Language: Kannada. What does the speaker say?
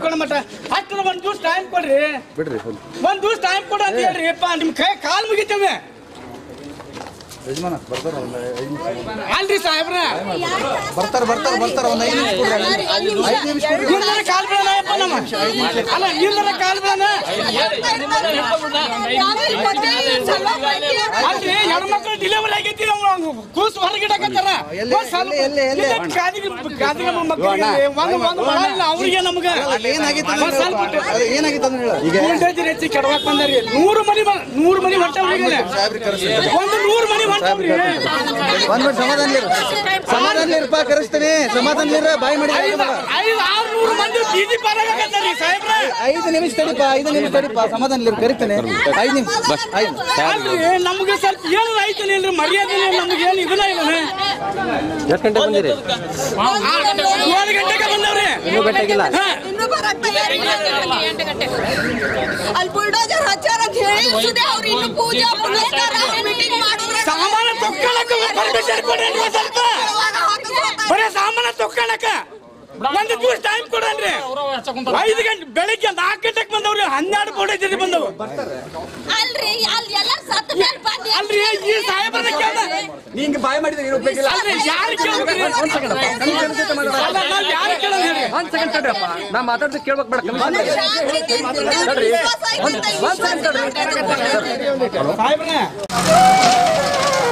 ಮಕ್ಕಳ ಮಠ ಅಷ್ಟು ಒಂದ್ ದಿವ್ಸ ಟೈಮ್ ಕೊಡ್ರಿ ಬಿಡ್ರಿ ಒಂದ್ ದಿವ್ಸ ಟೈಮ್ ಕೊಡ ಅಂತ ಹೇಳ್ರಿ ಅಪ್ಪ ನಿಮ್ ಕೈ ಕಾಲ್ ಮುಗಿತೇವೆ ಯಜಮಾನ ಬರ್ತಾರ ಒಂದು ಐದು ನಿಮಿಷ ಅಲ್ರಿ ಸಾಹೇಬ್ರ ಬರ್ತಾರ ಬರ್ತಾರ ಬರ್ತಾರ ಒಂದು ಐದು ನಿಮಿಷ ಕೊಡ್ರಿ ಐದು ನಿಮಿಷ ಕೊಡ್ರಿ ನಿಂದರ ಕಾಲ್ ಬೀಳನ ಅಪ್ಪ ನಮ್ಮ ಅಲ್ಲ ನಿಂದರ ಕಾಲ್ ಬೀಳನ ಅಲ್ರಿ ಹೆಣ್ಮಕ್ಳು ಡೆಲಿವರಿ ಆಗೈತಿ ನಾವು ಕೂಸು ಹೊರಗಿಡಕತ್ತಾರ ಎಲ್ಲಿ, ಒಂದ್ ಸ್ವಲ್ಪ ಎಲ್ಲಿ, ಎಲ್ಲಿ? ಇಲ್ಲ, ಗಾದಿಗೆ ಗಾದಿಗೆ ನಮ್ಮ ಮಕ್ಕಳಿಗೆ ಒಂದು ಒಂದು ಮಳ ಇಲ್ಲ ಅವ್ರಿಗೆ ನಮ್ಗ ಅಲ್ಲಿ ಏನಾಗಿತ್ತು ಒಂದ್ ಸ್ವಲ್ಪ ಅದು ಏನಾಗಿತ್ತು ಅಂದ್ರೆ ಹೇಳು ಈಗ ಗುಂಡೇಜಿ ಹೆಚ್ಚಿ ಕೆಡವಾಕ್ ಬಂದಾರಿ ನೂರು ಮನಿ ಬ- ನೂರು ಮನಿ ಹೊಂಟವ್ರಿ ಈಗ. ಸಾಹೇಬ್ರಿಗೆ ಕರೆಸ್ತೀನಿ ಒಂದು ನೂರು ಮನಿ ಹೊಂಟವ್ರಿ ಒಂದ್ ಮಿನಿಟ್ ಸಮಾಧಾನ ಇರು ಸಮಾಧಾನ ಇರಪ್ಪ ಕರೆಸ್ತೀನಿ ಸಮಾಧಾನ ಇರ ಬಾಯಿ ಮಾಡಿ ಐದು ಐದು ಆರ್ನೂರು ಮಂದಿ ಬೀದಿ ಪಾರಾಗತ್ತಾರಿ ಸಾಹೇಬ್ರ ಐದು ನಿಮಿಷ ತಡಿಪ ಐದು ನಿಮಿಷ ತಡಿಪ ಸಮಾಧಾನ ಇರು ಕರಿತೇನೆ ಐದು ನಿಮಿಷ ಬಸ್ ಐದು ಅಲ್ರಿ ನಮ್ಗೆ ಸ್ವಲ್ಪ ಏನು ಐತನ ಇಲ್ರಿ ಮರ್ಯಾದೆ ನಮ್ಗೆ ಏನು ಇದನ್ನ ಇಲ್ಲ ಎಷ್ಟು ಗಂಟೆ ಬಂದಿರಿ ಏಳು ಗಂಟೆಗೆ ಬಂದವ್ರಿ ಇನ್ನೂ ಗಂಟೆಗಿಲ್ಲ ಹಾ. ಇನ್ನೂ ಬರಕ್ ತಯಾರಿಲ್ಲ ಎಂಟು ಗಂಟೆ ಅಲ್ಲಿ ಬುಲ್ಡೋಜರ್ ಹಚ್ಚಾರ ಅಂತ ಹೇಳಿ ಸುದೆ ಅವ್ರು ಇನ್ನು ಪೂಜಾ ಪುನಸ್ಕಾರ ಮೀಟಿಂಗ್ ಮಾಡಿದ್ರೆ ಸಾಮಾನ ತೊಕ್ಕೊಳಕ ಪರ್ಮಿಷನ್ ಕೊಡ್ರಿ ನೀವು ಸ್ವಲ್ಪ ಬರೀ ಸಾಮಾನ ತೊಕ್ಕೊಳಕ ಒಂದು ದಿವಸ ಟೈಮ್ ಕೊಡನ್ರಿ ಐದು ಗಂಟೆ ಬೆಳಿಗ್ಗೆ ನಾಲ್ಕು ಗಂಟೆಗೆ ಬಂದವ್ರಿ ಹನ್ನೆರಡು ಬೋರ್ಡ್ ಜೊತೆ ಬಂದವು ಅಲ್ರಿ ಅಲ್ಲಿ ಎಲ್ಲ ಸತ್ತ ಮೇಲೆ ಬಂದಿ ಅಲ್ರಿ ಈ ಸಾಹೇಬರ ಕೇಳ್ದ ನಿಂಗೆ ಬಾಯ್ ಮಾಡಿದ್ರೆ ಏನು ಉಪಯೋಗ ಇಲ್ಲ ಅಲ್ರಿ ಯಾರು ಕೇಳ್ಬೇಕ್ರಿ ಅಲ್ಲ, ನಾವ್ ಯಾರು ಕೇಳೋದ್ ಹೇಳಿ ಒಂದ್ ಸೆಕೆಂಡ್ ತಡ್ರಪ್ಪ ನಾ ಮಾತಾಡ್ದು ಕೇಳ್ಬೇಕು ಬೇಡ ಕಮಿಷನ್ ಶಾಂತಿ ತಿಂತಿದ್ದೆ, ವಿಶ್ವಾಸ ಐತೆ, ವಿಶ್ವಾಸ ಐತೆ. ಸಾಹೇಬ್ರನ್ನ